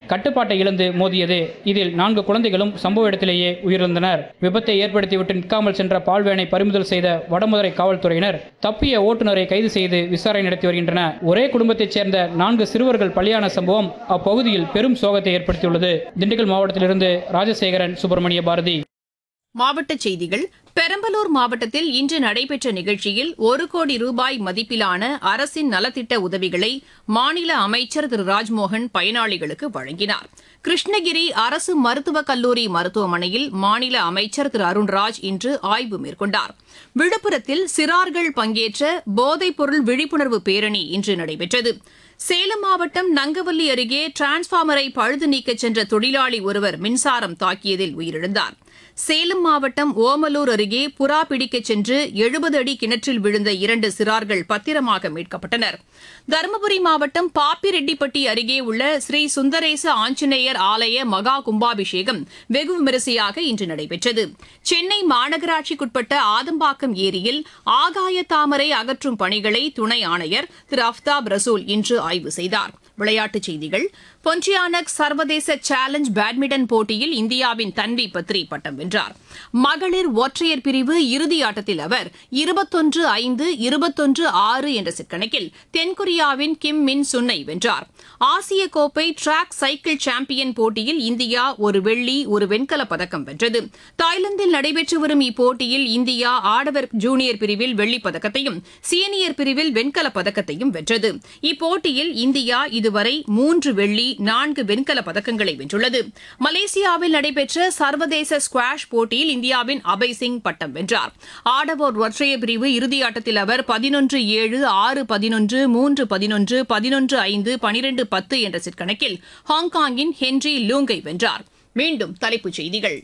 கட்டுப்பாட்டை இழந்து மோதியது இதில் நான்கு குழந்தைகளும் சம்பவ இடத்திலேயே உயிரிழந்தனர் விபத்தை ஏற்படுத்திவிட்டு நிற்காமல் சென்ற பால்வேனை பறிமுதல் செய்த வடமதுரை காவல்துறையினர் தப்பிய ஓட்டுநரை கைது செய்து விசாரணை நடத்தி வருகின்றனர் ஒரே குடும்பத்தைச் சேர்ந்த நான்கு சிறுவர்கள் பலியான சம்பவம் அப்பகுதியில் பெரும் சோகத்தை ஏற்படுத்தியுள்ளது திண்டுக்கல் மாவட்டத்திலிருந்து ராஜசேகரன் சுப்பிரமணிய பாரதி மாவட்டச் செய்திகள் பெரம்பலூர் மாவட்டத்தில் இன்று நடைபெற்ற நிகழ்ச்சியில் ஒரு கோடி ரூபாய் மதிப்பிலான அரசின் நலத்திட்ட உதவிகளை மாநில அமைச்சர் திரு ராஜ்மோகன் பயனாளிகளுக்கு வழங்கினார் கிருஷ்ணகிரி அரசு மருத்துவக் கல்லூரி மருத்துவமனையில் மாநில அமைச்சர் திரு அருண்ராஜ் இன்று ஆய்வு மேற்கொண்டார் விழுப்புரத்தில் சிறார்கள் பங்கேற்ற போதைப்பொருள் விழிப்புணர்வு பேரணி இன்று நடைபெற்றது சேலம் மாவட்டம் நங்கவல்லி அருகே டிரான்ஸ்பார்மரை பழுது நீக்கச் சென்ற தொழிலாளி ஒருவர் மின்சாரம் தாக்கியதில் உயிரிழந்தார் சேலம் மாவட்டம் ஓமலூர் அருகே புறா பிடிக்கச் சென்று எழுபது அடி கிணற்றில் விழுந்த இரண்டு சிறார்கள் பத்திரமாக மீட்கப்பட்டனர் தருமபுரி மாவட்டம் பாப்பிரெட்டிப்பட்டி அருகே உள்ள ஸ்ரீ சுந்தரேச ஆஞ்சநேயர் ஆலய மகா கும்பாபிஷேகம் வெகு விமரிசையாக இன்று நடைபெற்றது சென்னை மாநகராட்சிக்குட்பட்ட ஆதம்பாக்கம் ஏரியில் ஆகாய தாமரை அகற்றும் பணிகளை துணை ஆணையர் திரு அஃப்தாப் ரசூல் இன்று ஆய்வு செய்தார் விளையாட்டுச் செய்திகள் பொன்டியானக் சர்வதேச சேலஞ்ச் பேட்மிண்டன் போட்டியில் இந்தியாவின் தன்வி பத்ரி பட்டம் வென்றார் மகளிர் ஒற்றையர் பிரிவு இறுதி ஆட்டத்தில் அவர் இருபத்தொன்று ஐந்து இருபத்தொன்று ஆறு என்ற செட் கணக்கில் தென்கொரியாவின் கிம் மின் சுன்னை வென்றார் ஆசிய கோப்பை டிராக் சைக்கிள் சாம்பியன் போட்டியில் இந்தியா ஒரு வெள்ளி ஒரு வெண்கலப் பதக்கம் வென்றது தாய்லாந்தில் நடைபெற்று வரும் இப்போட்டியில் இந்தியா ஆடவர் ஜூனியர் பிரிவில் வெள்ளிப் பதக்கத்தையும் சீனியர் பிரிவில் வெண்கலப் பதக்கத்தையும் வென்றது இப்போட்டியில் இந்தியா இதுவரை மூன்று வெள்ளி நான்கு வெண்கலப் பதக்கங்களை வென்றுள்ளது மலேசியாவில் நடைபெற்ற சர்வதேச ஸ்குவாஷ் போட்டியில் இந்தியாவின் அபய் சிங் பட்டம் வென்றார் ஆடவர் ஒற்றையர் பிரிவு இறுதியாட்டத்தில் அவர் பதினொன்று ஏழு ஆறு பதினொன்று மூன்று பதினொன்று பதினொன்று ஐந்து பனிரெண்டு பத்து என்ற செட் கணக்கில் ஹாங்காங்கின் ஹென்றி லூங்கை வென்றார் மீண்டும் தலைப்புச் செய்திகள்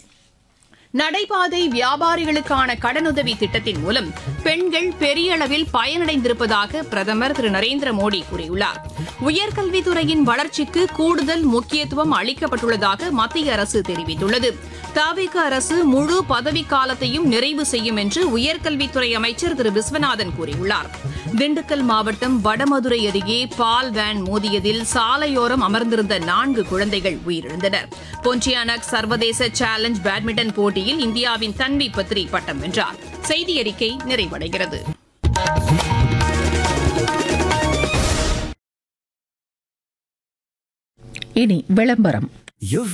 நடைபாதை வியாபாரிகளுக்கான கடனுதவி திட்டத்தின் மூலம் பெண்கள் பெரிய அளவில் பயனடைந்திருப்பதாக பிரதமர் திரு நரேந்திர மோடி கூறியுள்ளார் உயர்கல்வித்துறையின் வளர்ச்சிக்கு கூடுதல் முக்கியத்துவம் அளிக்கப்பட்டுள்ளதாக மத்திய அரசு தெரிவித்துள்ளது தாவிக அரசு முழு பதவிக்காலத்தையும் நிறைவு செய்யும் என்று உயர்கல்வித்துறை அமைச்சர் திரு விஸ்வநாதன் கூறியுள்ளார் திண்டுக்கல் மாவட்டம் வடமதுரை அருகே பால் வேன் மோதியதில் சாலையோரம் அமர்ந்திருந்த நான்கு குழந்தைகள் உயிரிழந்தனர் பொன்டியானக் சர்வதேச சேலஞ்ச் பேட்மிண்டன் போட்டியில் இந்தியாவின் தன்வி பத்ரி பட்டம் வென்றார் செய்தி அறிக்கை நிறைவடைகிறது இனி விளம்பரம்